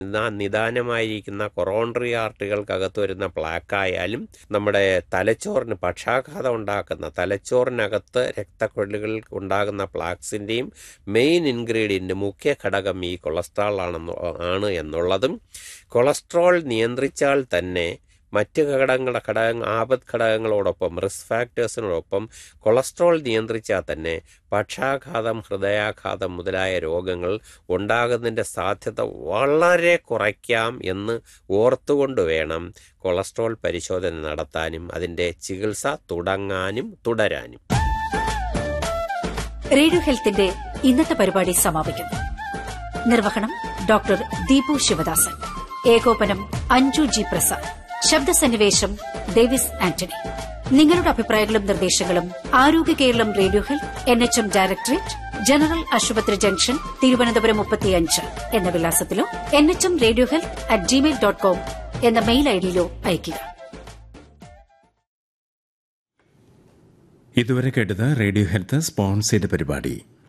നിദാ- നിദാനമായിരിക്കുന്ന coronary ആർട്ടുകൾക്കകത്ത് വരുന്ന പ്ലാക്കായാലും നമ്മുടെ തലച്ചോറിന് പക്ഷാഘാതം ഉണ്ടാക്കുന്ന തലച്ചോറിനകത്ത് രക്തക്കൊഴലുകൾ ഉണ്ടാകുന്ന പ്ലാക്സിൻ്റെയും മെയിൻ ഇൻഗ്രീഡിയൻ്റ് മുഖ്യ ഘടകം ഈ കൊളസ്ട്രോൾ ആണെന്ന് ആണ് എന്നുള്ളതും കൊളസ്ട്രോൾ നിയന്ത്രിച്ചാൽ തന്നെ മറ്റ് ഘടകങ്ങളുടെ ഘടക ആപത് ഘടകങ്ങളോടൊപ്പം റിസ്ക് ഫാക്ടേഴ്സിനോടൊപ്പം കൊളസ്ട്രോൾ നിയന്ത്രിച്ചാൽ തന്നെ പക്ഷാഘാതം ഹൃദയാഘാതം മുതലായ രോഗങ്ങൾ ഉണ്ടാകുന്നതിൻ്റെ സാധ്യത വളരെ കുറയ്ക്കാം എന്ന് ഓർത്തുകൊണ്ട് വേണം കൊളസ്ട്രോൾ പരിശോധന നടത്താനും അതിൻ്റെ ചികിത്സ തുടങ്ങാനും തുടരാനും റേഡിയോ ഹെൽത്തിന്റെ ഇന്നത്തെ പരിപാടി സമാപിക്കുന്നു നിർവഹണം ഡോക്ടർ ദീപു ശിവദാസൻ ഏകോപനം അഞ്ജു ജി പ്രസാദ് ശബ്ദസന്നിവേശം ഡേവിസ് ആന്റണി നിങ്ങളുടെ അഭിപ്രായങ്ങളും നിർദ്ദേശങ്ങളും Arogya Keralam radio health N H M directorate general ആശുപത്രി ജംഗ്ഷൻ തിരുവനന്തപുരം മുപ്പത്തിയഞ്ച് എന്ന വിലാസത്തിലോ N H M radio health at Gmail dot com എന്ന മെയിൽ ഐഡിയിലോ അയയ്ക്കുക ഇതുവരെ കേട്ടത് റേഡിയോ ഹെൽത്ത് സ്പോൺസ് ചെയ്ത പരിപാടി